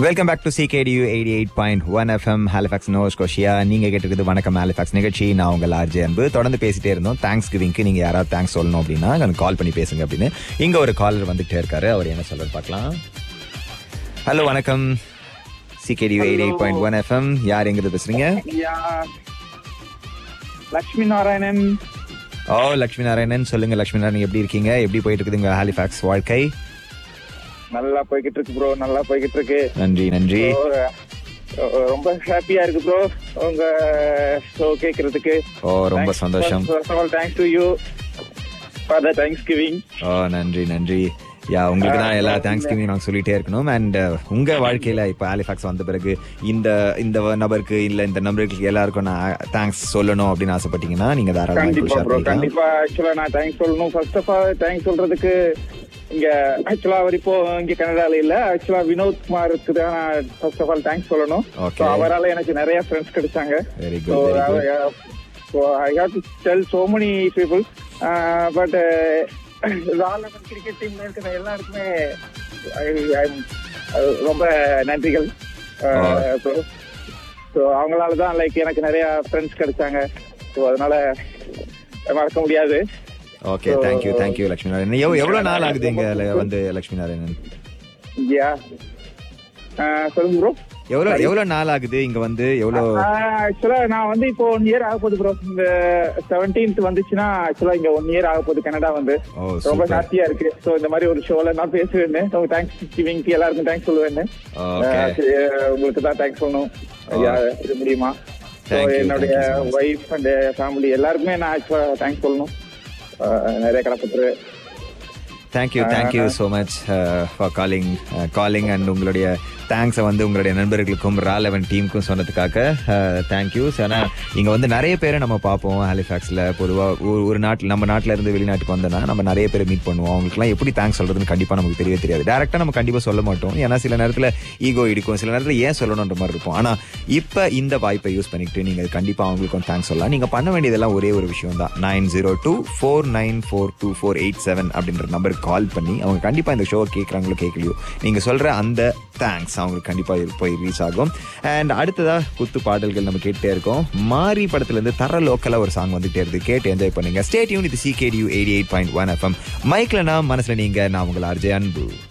Welcome back to CKDU eighty eight point one FM Halifax Nova கோஷியா நீங்க கேட்டுருக்குது வணக்கம் ஹாலிஃபாக்ஸ் நிகழ்ச்சி நான் உங்கள் ஆர்ஜே அன்பு தொடர்ந்து பேசிட்டே இருந்தோம் தேங்க்ஸ் கிவிங்க்கு நீங்க யாராவது தேங்க்ஸ் சொல்லணும் அப்படின்னா எனக்கு கால் பண்ணி பேசுங்க அப்படின்னு இங்க ஒரு காலர் வந்துட்டே இருக்காரு அவர் என்ன சொல்றாரு பார்க்கலாம் ஹலோ வணக்கம் CKDU eighty eight point one FM யார் எங்கிருந்து பேசுறீங்க ஐயா லக்ஷ்மி நாராயணன் ஓ லட்சுமி நாராயணன் சொல்லுங்க லட்சுமி நாராயணன் எப்படி இருக்கீங்க எப்படி போயிட்டு இருக்குது உங்க ஹாலிஃபாக்ஸ் வாழ்க்கை நல்லா போய்கிட்டு இருக்கு ப்ரோ நல்லா போய்கிட்டு இருக்கு நன்றி நன்றி So, அஹ், ரொம்ப ஹாப்பியா இருக்கு ப்ரோ உங்க ஷோ கேக்குறதுக்கு ஓ ரொம்ப சந்தோஷம் thanks to you for the thanksgiving ஓ நன்றி நன்றி யா உங்களுக்கு தான் எல்லா தேங்க்ஸ் கிவிங் நாங்கள் சொல்லிட்டே இருக்கணும் அண்ட் உங்க வாழ்க்கையில இப்போ ஆலிஃபாக்ஸ் வந்த பிறகு இந்த இந்த நபருக்கு இல்ல இந்த நபருக்கு எல்லாருக்கும் நான் தேங்க்ஸ் சொல்லணும் அப்படின்னு ஆசைப்பட்டீங்கன்னா நீங்க தாராளமாக கண்டிப்பா ஷேர் ப்ரோ பண்ணிக்கலாம் கண்டிப்பா ஆக்சுவலா நான் தேங்க்ஸ் சொல்லணும் ஃபர்ஸ்ட் ஆஃப் ஆல் தேங்க்ஸ் சொல்றதுக்கு இங்க ஆக்சுவலா அவர் இப்போ இங்க கனடால இல்ல ஆக்சுவலா வினோத் குமாருக்கு தான் நான் ஃபர்ஸ்ட் ஆஃப் ஆல் தேங்க்ஸ் சொல்லணும் Okay. So, அவரால எனக்கு நிறைய ஃப்ரெண்ட்ஸ் கிடைச்சாங்க very So, good very good I- so I have to tell so many people. Uh, but ராலமன் கிரிக்கெட் டீம்ல இருக்கிற எல்லாருக்குமே I- I'm, uh, ரொம்ப நன்றிகள் ஸோ அவங்களால தான் லைக் எனக்கு நிறைய ஃப்ரெண்ட்ஸ் கிடைச்சாங்க ஸோ அதனால மறக்க முடியாது okay thank you thank you Lakshmi Narayanan எவ்வளவு எவ்வளவு நாள் ஆகுது இங்க ல- வந்து லட்சுமி நாராயணன் யா சொல்லுங்க ப்ரோ எவ்வளவு எவ்வளவு நாள் ஆகுது இங்க வந்து எவ்வளவு ஆக்சுவலா நான் வந்து இப்போ ஒன் இயர் ஆக போகுது ப்ரோ இந்த செவன்டீன்த் வந்துச்சுன்னா ஆக்சுவலா இங்க ஒன் இயர் ஆக போகுது கனடா வந்து ஓ ரொம்ப சூப்பர் ஹாப்பியா இருக்கு சோ இந்த மாதிரி ஒரு ஷோல நான் பேசுவேன்னு உங்களுக்கு தேங்க்ஸ் கிவிங் எல்லாருக்கும் தேங்க்ஸ் சொல்லுவேன்னு ஓகே அஹ் சரி, உங்களுக்கு தான் தேங்க்ஸ் சொல்லணும் ஐயா இது முடியுமா So, Thank you, என்னுடைய thank you so much. Wife and family எல்லாருக்குமே நான் ஆக்சுவலா தேங்க்ஸ் சொல்லணும் அஹ் நிறைய கடப்பட்டு thank you thank you so much for calling calling and உங்களுடைய தேங்க்ஸை வந்து உங்களுடைய நண்பர்களுக்கும் ராலவன் டீமுக்கும் சொன்னதுக்காக தேங்க்யூ ஏன்னா இங்கே வந்து நிறைய பேரை நம்ம பார்ப்போம் ஹாலிஃபேக்ஸில் பொதுவாக ஒரு ஒரு நாட்டில் நம்ம நாட்டில் இருந்து வெளிநாட்டுக்கு வந்தோம்னா நம்ம நிறைய பேரை மீட் பண்ணுவோம் அவங்களுக்குலாம் எப்படி தேங்க்ஸ் சொல்கிறதுன்னு கண்டிப்பாக நமக்கு தெரியவே தெரியாது டேரெக்டாக நம்ம கண்டிப்பாக சொல்ல மாட்டோம் ஏன்னா சில நேரத்தில் ஈகோ இடிக்கும் சில நேரத்தில் ஏன் சொல்லணுன்ற மாதிரி இருக்கும் ஆனால் இப்போ இந்த வாய்ப்பை யூஸ் பண்ணிக்கிட்டு நீங்கள் கண்டிப்பாக அவங்களுக்கும் தேங்க்ஸ் சொல்லலாம் நீங்கள் பண்ண வேண்டியதெல்லாம் ஒரே ஒரு விஷயம் தான் nine zero two four nine four two four eight seven அப்படின்ற நம்பருக்கு கால் பண்ணி அவங்க கண்டிப்பாக இந்த ஷோவை கேட்குறாங்களோ கேட்கலையோ நீங்கள் சொல்கிற அந்த தேங்க்ஸ் அவங்களுக்கு கண்டிப்பாக போய் ரீச் ஆகும் அண்ட் அடுத்ததாக குத்து பாடல்கள் நம்ம கேட்டே இருக்கோம் மாரி படத்துலேருந்து தர லோக்கலாக ஒரு சாங் வந்துட்டே இருக்கு கேட்டு என்ஜாய் பண்ணுங்க ஸ்டேட் யூன் இது CKDU eighty eight point one FM மைக்கில் நான் மனசில் நீங்கள் நான் உங்கள் ஆர்ஜே அன்பு